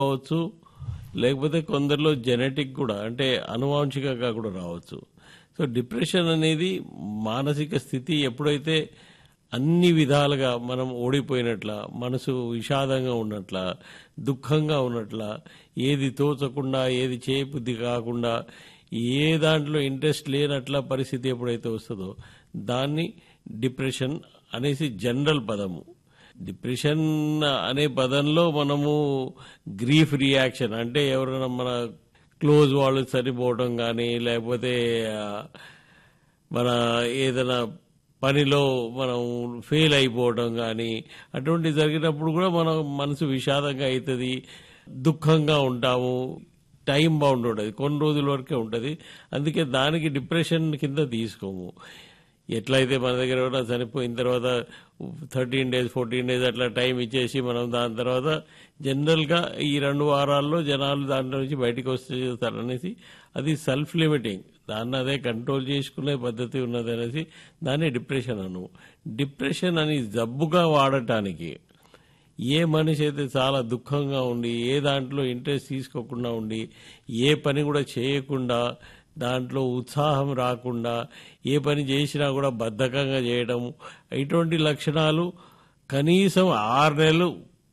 రావచ్చు లేకపోతే కొందరిలో జెనెటిక్ కూడా అంటే అనువాంశికంగా కూడా రావచ్చు సో డిప్రెషన్ అనేది మానసిక స్థితి ఎప్పుడైతే అన్ని విధాలుగా మనం ఓడిపోయినట్ల మనసు విషాదంగా ఉన్నట్ల దుఃఖంగా ఉన్నట్ల ఏది తోచకుండా ఏది చేయబుద్ధి కాకుండా ఏ దాంట్లో ఇంట్రెస్ట్ లేనట్ల పరిస్థితి ఎప్పుడైతే వస్తుందో దాన్ని డిప్రెషన్ అనేసి జనరల్ పదము డిప్రెషన్ అనే పదంలో మనము గ్రీఫ్ రియాక్షన్ అంటే ఎవరైనా మన క్లోజ్ వాళ్ళు చనిపోవడం కానీ లేకపోతే ఆ, మన ఏదైనా పనిలో మనం ఫెయిల్ అయిపోవడం కానీ అటువంటి జరిగినప్పుడు కూడా మన మనసు విషాదంగా అవుతుంది దుఃఖంగా ఉంటాము టైం బౌండ్ ఉంటుంది కొన్ని రోజుల వరకే ఉంటుంది అందుకే దానికి డిప్రెషన్ కింద తీసుకోము ఎట్లయితే మన దగ్గర ఎవరైనా చనిపోయిన తర్వాత థర్టీన్ డేస్ ఫోర్టీన్ డేస్ అట్లా టైం ఇచ్చేసి మనం దాని తర్వాత జనరల్గా ఈ రెండు వారాల్లో జనాలు దాంట్లో నుంచి బయటకు వస్తారనేసి అది సెల్ఫ్ లిమిటింగ్ దాన్ని అదే కంట్రోల్ చేసుకునే పద్ధతి ఉన్నది అనేసి దాన్ని డిప్రెషన్ అను డిప్రెషన్ అని జబ్బుగా వాడటానికి ఏ మనిషి అయితే చాలా దుఃఖంగా ఉండి ఏ దాంట్లో ఇంట్రెస్ట్ తీసుకోకుండా ఉండి ఏ పని కూడా చేయకుండా దాంట్లో ఉత్సాహం రాకుండా ఏ పని చేసినా కూడా బద్ధకంగా చేయడం ఇటువంటి లక్షణాలు కనీసం ఆరు నెలలు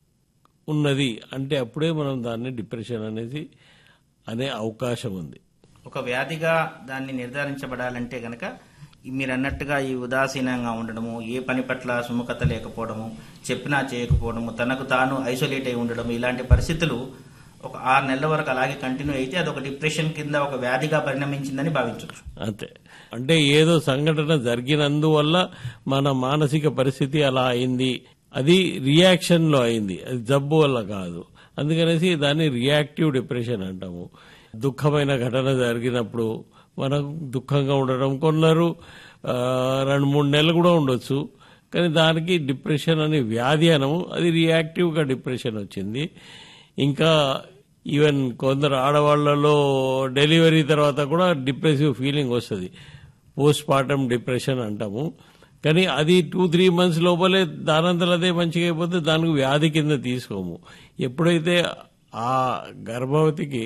ఉన్నది అంటే అప్పుడే మనం దాన్ని డిప్రెషన్ అనేది అనే అవకాశం ఉంది ఒక వ్యాధిగా దాన్ని నిర్ధారించబడాలంటే గనక ఈ మీరు అన్నట్టుగా ఈ ఉదాసీనంగా ఉండడము ఏ పని పట్ల సుముఖత లేకపోవడము చెప్పినా చేయకపోవడము తనకు తాను ఐసోలేట్ అయి ఉండడము ఇలాంటి పరిస్థితులు ఒక ఆరు నెలల వరకు అలాగే కంటిన్యూ అయితే అది ఒక డిప్రెషన్ కింద ఒక వ్యాధిగా పరిణమించిందని భావించవచ్చు అంతే అంటే ఏదో సంఘటన జరిగినందువల్ల మన మానసిక పరిస్థితి అలా అయింది అది రియాక్షన్ లో అయింది అది జబ్బు వల్ల కాదు అందుకనేసి దాన్ని రియాక్టివ్ డిప్రెషన్ అంటాము దుఃఖమైన ఘటన జరిగినప్పుడు మనం దుఃఖంగా ఉండడం కొందరు ఆ, రెండు మూడు నెలలు కూడా ఉండొచ్చు కానీ దానికి డిప్రెషన్ అనే వ్యాధి అనము అది రియాక్టివ్గా డిప్రెషన్ వచ్చింది ఇంకా ఈవెన్ కొందరు ఆడవాళ్లలో డెలివరీ తర్వాత కూడా డిప్రెసివ్ ఫీలింగ్ వస్తుంది పోస్ట్ పార్టమ్ డిప్రెషన్ అంటాము కానీ అది టూ త్రీ మంత్స్ లోపలే దానంతలో అదే మంచిగా అయిపోతే దానికి వ్యాధి కింద తీసుకోము ఎప్పుడైతే ఆ గర్భవతికి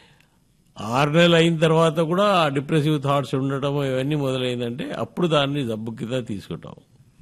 ఆరు నెలలు అయిన తర్వాత కూడా ఆ డిప్రెసివ్ థాట్స్ ఉండటం ఇవన్నీ మొదలైందంటే అప్పుడు దాన్ని జబ్బు కింద తీసుకుంటాం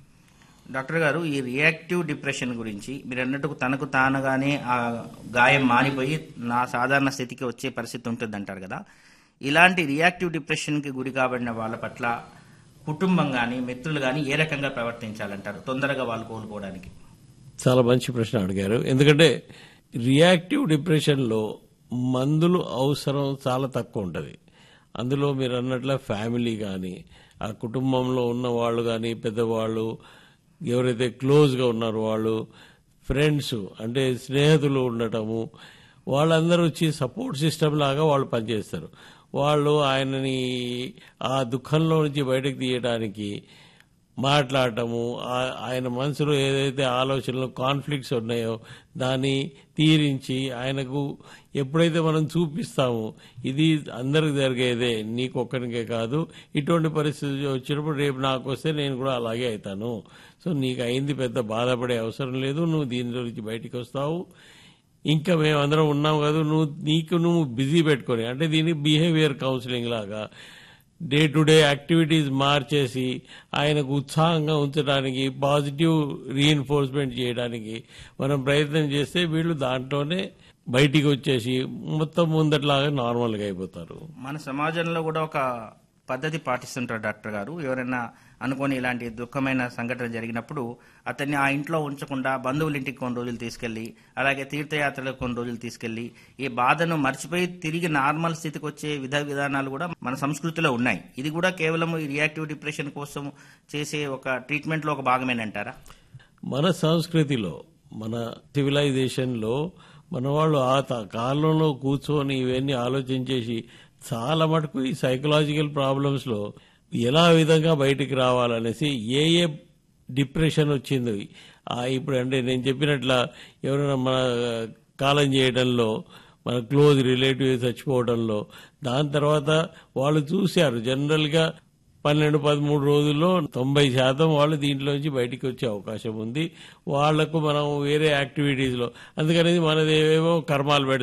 డాక్టర్ గారు ఈ రియాక్టివ్ డిప్రెషన్ గురించి మీరు అన్నట్టు తనకు తానుగానే ఆ గాయం మానిపోయి నా సాధారణ స్థితికి వచ్చే పరిస్థితి ఉంటుంది అంటారు కదా ఇలాంటి రియాక్టివ్ డిప్రెషన్కి గురి కాబడిన వాళ్ళ పట్ల కుటుంబం కానీ మిత్రులు కానీ ఏ రకంగా ప్రవర్తించాలంటారు తొందరగా వాళ్ళు కోలుకోవడానికి చాలా మంచి ప్రశ్న అడిగారు ఎందుకంటే రియాక్టివ్ డిప్రెషన్లో మందులు అవసరం చాలా తక్కువ ఉంటుంది అందులో మీరు అన్నట్ల ఫ్యామిలీ కానీ ఆ కుటుంబంలో ఉన్న వాళ్ళు కానీ పెద్దవాళ్ళు ఎవరైతే క్లోజ్గా ఉన్నారో వాళ్ళు ఫ్రెండ్స్ అంటే స్నేహితులు ఉండటము వాళ్ళందరూ వచ్చి సపోర్ట్ సిస్టమ్ లాగా వాళ్ళు పనిచేస్తారు వాళ్ళు ఆయనని ఆ దుఃఖంలో నుంచి బయటకు తీయడానికి మాట్లాడటము ఆ- ఆయన మనసులో ఏదైతే ఆలోచనలు కాన్ఫ్లిక్ట్స్ ఉన్నాయో దాన్ని తీరించి ఆయనకు ఎప్పుడైతే మనం చూపిస్తామో ఇది అందరికి జరిగేదే నీకు ఒక్కరికే కాదు ఇటువంటి పరిస్థితి వచ్చినప్పుడు రేపు నాకు వస్తే నేను కూడా అలాగే అవుతాను సో నీకు అయింది పెద్ద బాధపడే అవసరం లేదు నువ్వు దీనిలో నుంచి బయటికి వస్తావు ఇంకా మేమందరం ఉన్నాం కదా నువ్వు నీకు నువ్వు బిజీ పెట్టుకొని అంటే దీన్ని బిహేవియర్ కౌన్సిలింగ్ లాగా డే టు డే యాక్టివిటీస్ మార్చేసి ఆయనకు ఉత్సాహంగా ఉంచడానికి పాజిటివ్ రీఎన్ఫోర్స్మెంట్ చేయడానికి మనం ప్రయత్నం చేస్తే వీళ్ళు దాంట్లోనే బయటికి వచ్చేసి మొత్తం ముందట్లాగా నార్మల్గా అయిపోతారు మన సమాజంలో కూడా ఒక పద్ధతి పాటిస్తుంటారు డాక్టర్ గారు ఎవరైనా అనుకోని ఇలాంటి దుఃఖమైన సంఘటన జరిగినప్పుడు అతన్ని ఆ ఇంట్లో ఉంచకుండా బంధువుల ఇంటికి కొన్ని రోజులు తీసుకెళ్లి అలాగే తీర్థయాత్రలకు కొన్ని రోజులు తీసుకెళ్లి ఈ బాధను మర్చిపోయి తిరిగి నార్మల్ స్థితికి వచ్చే విధ విధానాలు కూడా మన సంస్కృతిలో ఉన్నాయి ఇది కూడా కేవలం ఈ రియాక్టివ్ డిప్రెషన్ కోసం చేసే ఒక ట్రీట్మెంట్ లో ఒక భాగమేనంటారా మన సంస్కృతిలో మన సివిలైజేషన్లో మన వాళ్ళు ఆ త- కాలంలో కూర్చొని ఇవన్నీ ఆలోచించేసి చాలా మటుకు ఈ సైకలాజికల్ ప్రాబ్లమ్స్లో ఎలా విధంగా బయటికి రావాలనేసి ఏ ఏ డిప్రెషన్ వచ్చింది ఆ ఇప్పుడు అంటే నేను చెప్పినట్ల ఎవరైనా మన కాలం చేయడంలో మన క్లోజ్ రిలేటివ్ చచ్చిపోవడంలో దాని తర్వాత వాళ్ళు చూశారు జనరల్గా పన్నెండు పదమూడు రోజుల్లో తొంభై శాతం వాళ్ళు దీంట్లోంచి బయటికి వచ్చే అవకాశం ఉంది వాళ్లకు మనం వేరే యాక్టివిటీస్ లో అందుకనేది మనది ఏవేవో కర్మాలు పెడతాం